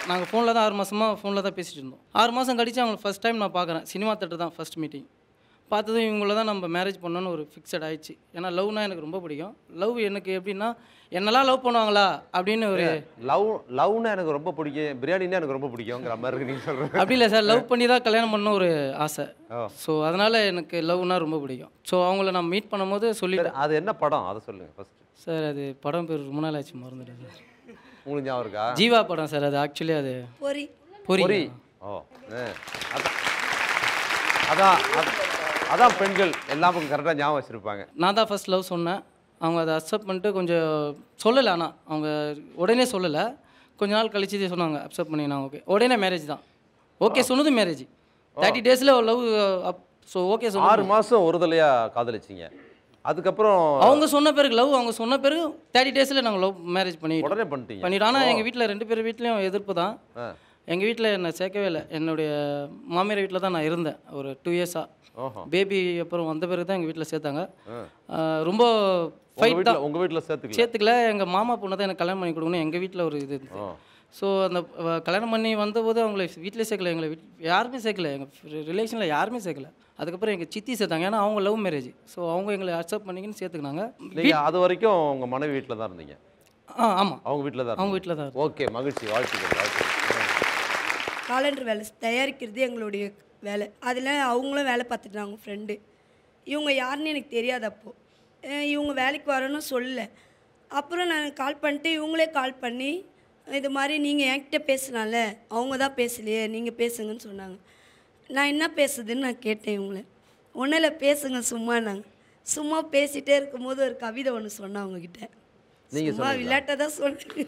நாங்கள் ஃபோனில் தான் ஆறு மாதமாக ஃபோனில் தான் பேசிட்டு இருந்தோம் ஆறு மாதம் கழிச்சு அவங்களை ஃபஸ்ட் டைம் நான் பார்க்குறேன் சினிமா தேட்டர் தான் ஃபஸ்ட் மீட்டிங் பார்த்ததும் இவங்கள தான் நம்ம மேரேஜ் பண்ணணும்னு ஒரு ஃபிக்ஸட் ஆயிடுச்சு ஏன்னா லவ்னா எனக்கு ரொம்ப பிடிக்கும் லவ் எனக்கு எப்படின்னா என்னெல்லாம் லவ் பண்ணுவாங்களா அப்படின்னு ஒரு லவ் லவ்னா எனக்கு ரொம்ப பிடிக்கும் பிரியாணினா எனக்கு ரொம்ப பிடிக்குங்கிற மாதிரி இருக்கு நீங்க சொல்றது அப்படி இல்லை சார் லவ் பண்ணி தான் கல்யாணம் பண்ண ஒரு ஆசை ஓ. ஸோ அதனால் எனக்கு லவ்னா ரொம்ப பிடிக்கும் ஸோ அவங்கள நான் மீட் பண்ணும்போது சொல்லிட்டேன் சரி, அது என்ன படம் அதை சொல்லுங்க ஃபர்ஸ்ட் சார் அது படம் பேர் ரொம்ப நாள் ஆச்சு மறந்துட்டேன் சார் உங்களுக்கு ஞாபகம் இருக்கா ஜீவா படம் சார் அது ஆக்சுவலி அது பொறி பொறி பொறி ஓ ஆ. அதான் அதான் அத- அதான் பெண்கள் எல்லாமும் கரெக்டாக ஞாபகம் வச்சிருப்பாங்க நான் தான் ஃபர்ஸ்ட் லவ் சொன்னேன் அவங்க அதை அக்செப்ட் பண்ணிட்டு கொஞ்சம் சொல்லலை ஆனால் அவங்க உடனே சொல்லலை கொஞ்ச நாள் கழிச்சு சொன்னாங்க அக்செப்ட் பண்ணினாங்க ஓகே உடனே மேரேஜ் தான் ஓகே சொன்னது மேரேஜ் தேர்ட்டி டேஸில் லவ் அப் ஸோ ஓகே சொன்ன ஆறு மாசம் ஒரு தலையா காதலிச்சிங்க அதுக்கப்புறம் அவங்க சொன்ன பிறகு லவ் அவங்க சொன்ன பிறகு தேர்ட்டி டேஸில் நாங்கள் லவ் மேரேஜ் பண்ணிட்டோம் உடனே பண்ணிட்டீங்க பண்ணிட்டோம் ஆனால் எங்கள் வீட்டில் ரெண்டு பேர் வீட்லேயும் எதிர்ப்பு தான் ஆ. எங்கள் வீட்டில் என்னை சேர்க்கவே இல்லை என்னுடைய மாமியார் வீட்டில் தான் நான் இருந்தேன் ஒரு டூ இயர்ஸாக ஓஹோ பேபி அப்புறம் வந்த பிறகு தான் எங்கள் வீட்டில் சேர்த்தாங்க ஆ. ஆஹ் ரொம்ப உங்க ஃபைட் வீட்ல தான் உங்க வீட்ல சேர்த்துக்கல சேர்த்துக்கல எங்கள் மாமா பொண்ணை தான் எனக்கு கல்யாணம் பண்ணி கொடுக்கணும் எங்கள் வீட்டில் ஒரு இது இருந்துச்சு ஓ ஸோ அந்த அஹ், கல்யாணம் பண்ணி வந்தபோது அவங்கள வீட்டிலே சேர்க்கல எங்களை வீட் யாருமே சேர்க்கல எங்கள் ரிலேஷனில் யாருமே சேர்க்கல அதுக்கப்புறம் எங்கள் சித்தி சேர்த்தாங்க ஏன்னா அவங்க லவ் மேரேஜ் ஸோ அவங்க எங்களை அக்செப்ட் பண்ணிக்கின்னு சேர்த்துக்கினாங்க நீங்க அது வரைக்கும் உங்க மனைவி வீட்டில் தான் இருந்தீங்க ஆ ஆமாம் அவங்க வீட்டில் தான் அவங்க இருந்தீங்க. வீட்டில் தான் ஓகே மகிழ்ச்சி வாழ்த்துக்கள் வாழ்த்துக்கள் காலண்டர் வேலை தயாரிக்கிறது எங்களுடைய வேலை அதில் அவங்களும் வேலை பார்த்துட்டாங்க அவங்க ஃப்ரெண்டு இவங்க யாருன்னு எனக்கு தெரியாது அப்போது அஹ் இவங்க வேலைக்கு வரணும்னு சொல்லல அப்புறம் நான் கால் பண்ணிட்டு இவங்களே கால் பண்ணி இது மாதிரி நீங்கள் என்கிட்ட பேசினால அவங்க தான் பேசலையே நீங்கள் பேசுங்கன்னு சொன்னாங்க நான் என்ன பேசுதுன்னு நான் கேட்டேன் இவங்கள ஒன்றும் இல்லை பேசுங்க சும்மா நாங்கள் சும்மா பேசிகிட்டே இருக்கும்போது ஒரு கவிதை ஒன்று சொன்னேன் அவங்கக்கிட்ட நீங்க சும்மா விளையாட்டை தான் சொன்னேன்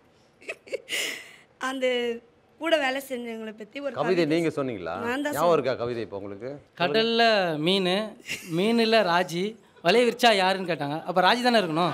அந்த கூட வேலை செஞ்சவங்களை பற்றி ஒரு கவிதை நீங்க சொன்னீங்களா நான் தான் ஞாபகம் இருக்கா கவிதை இப்போ உங்களுக்கு கடலில் மீன் மீனில் ராஜி வலைய விரிச்சா யாருன்னு கேட்டாங்க அப்போ ராஜி தானே இருக்கணும்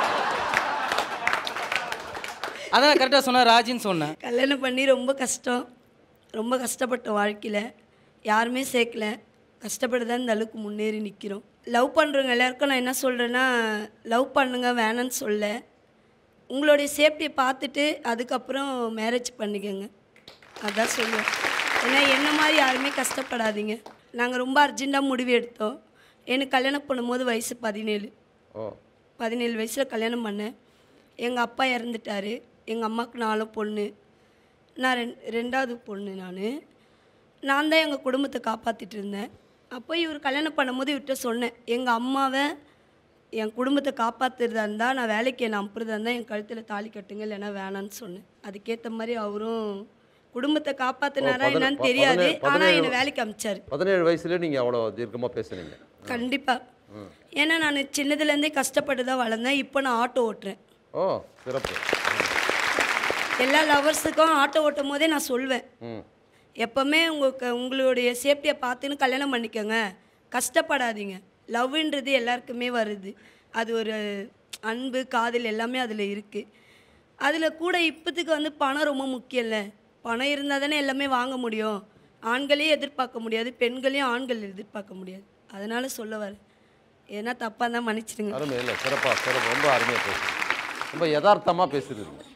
அதான் கரெக்டாக சொன்னேன் ராஜின்னு சொன்னேன் கல்யாணம் பண்ணி ரொம்ப கஷ்டம் ரொம்ப கஷ்டப்பட்ட வாழ்க்கையில் யாருமே சேர்க்கல கஷ்டப்பட்டு தான் இந்த அளவுக்கு முன்னேறி நிற்கிறோம் லவ் பண்ணுறவங்க எல்லாருக்கும் நான் என்ன சொல்கிறேன்னா லவ் பண்ணுங்க வேணான்னு சொல்ல உங்களுடைய சேஃப்டியை பார்த்துட்டு அதுக்கப்புறம் மேரேஜ் பண்ணிக்கோங்க அதான் சொல்லுவேன் ஏன்னா என்ன மாதிரி யாருமே கஷ்டப்படாதீங்க நாங்கள் ரொம்ப அர்ஜெண்ட்டாக முடிவு எடுத்தோம் எனக்கு கல்யாணம் பண்ணும்போது வயசு பதினேழு ஓ பதினேழு வயசில் கல்யாணம் பண்ணேன் எங்கள் அப்பா இறந்துட்டாரு எங்கள் அம்மாவுக்கு நாலு பொண்ணு நான் ரெண் ரெண்டாவது பொண்ணு நான் நான் தான் எங்கள் குடும்பத்தை காப்பாற்றிட்டு இருந்தேன் அப்போ இவர் கல்யாணம் பண்ணும்போது இவர்கிட்ட சொன்னேன் எங்கள் அம்மாவை என் குடும்பத்தை காப்பாற்றுறதா இருந்தால் நான் வேலைக்கு என்னை அனுப்புறதா இருந்தால் என் கழுத்தில் தாலி கட்டுங்க இல்லைன்னா வேணான்னு சொன்னேன் அதுக்கேற்ற மாதிரி அவரும் குடும்பத்தை காப்பாற்றினாரா பதினே- என்னன்னு ப- தெரியாது பதினே- ஆனால் பதினேழு- என்னை வேலைக்கு அமிச்சார் பதினேழு வயசுல நீங்க அவ்வளோ தீர்க்கமாக பேசுனீங்க கண்டிப்பாக ஏன்னா நான் சின்னதுலேருந்தே கஷ்டப்பட்டு தான் வளர்ந்தேன் இப்போ நான் ஆட்டோ ஓட்டுறேன் ஓ சிறப்பு எல்லா லவர்ஸுக்கும் ஆட்டோ ஓட்டும் போதே நான் சொல்வேன் ம் எப்போவுமே உங்களுக்கு உங்களுடைய சேஃப்டியை பார்த்துன்னு கல்யாணம் பண்ணிக்கோங்க கஷ்டப்படாதீங்க லவ்ன்றது எல்லாருக்குமே வருது அது ஒரு அன்பு காதல் எல்லாமே அதில் இருக்குது அதில் கூட இப்போத்துக்கு வந்து பணம் ரொம்ப முக்கியம் இல்லை பணம் இருந்தால் தானே எல்லாமே வாங்க முடியும் ஆண்களையும் எதிர்பார்க்க முடியாது பெண்களையும் ஆண்கள் எதிர்பார்க்க முடியாது அதனால் சொல்ல வரேன் ஏன்னா தப்பாக தான் மன்னிச்சிடுங்க அருமை இல்லை சிறப்பாக சிறப்பு ரொம்ப அருமையாக பேசுறீங்க ரொம்ப யதார்த்தமாக பேசுறீங்க